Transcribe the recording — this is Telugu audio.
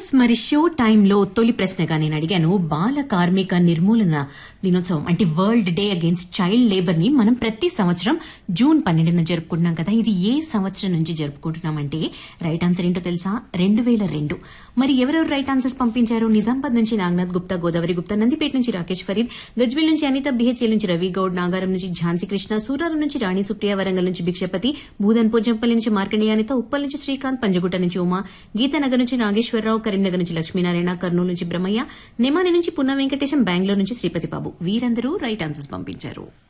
మరి షో టైంలో తొలి ప్రశ్నగా నేను అడిగాను బాల కార్మిక నిర్మూలన దినోత్సవం అంటే world day against child labour ని మనం ప్రతి సంవత్సరం జూన్ పన్నెండున జరుపుకుంటున్నాం కదా ఇది ఏ సంవత్సరం నుంచి జరుపుకుంటున్నామంటే రైట్ ఆన్సర్ ఏంటో తెలుసా రెండు వేల రెండు మరి ఎవరెవరు రైట్ ఆన్సర్స్ పంపించారు నిజామాబాద్ నుంచి నాగనాథ్ గుప్తా గోదావరి గుప్తా నందిపేట నుంచి రాకేష్ ఫరీద్ గజ్వేల్ నుంచి అనిత బిహెచ్ఎల్ నుంచి రవి గౌడ్ నాగారం నుంచి ఝాన్సీ కృష్ణ సూరారం నుంచి రాణి సుప్రియ వరంగల్ నుంచి భిక్షపతి భూదన్ పోజంపల్లి నుంచి మార్కండేయ అనిత ఉప్పల్ నుంచి శ్రీకాంత్ పంజగుట్ట నుంచి ఉమా గీతానగర్ నుంచి నాగేశ్వరరావు కరీంనగర్ నుంచి లక్ష్మీనారాయణ కర్నూలు నుంచి బ్రహ్మయ్య నెమాని నుంచి పున్న వెంకటేశం బెంగళూరు నుంచి శ్రీపతి బాబు వీరందరూ రైట్ ఆన్సర్స్ పంపించారు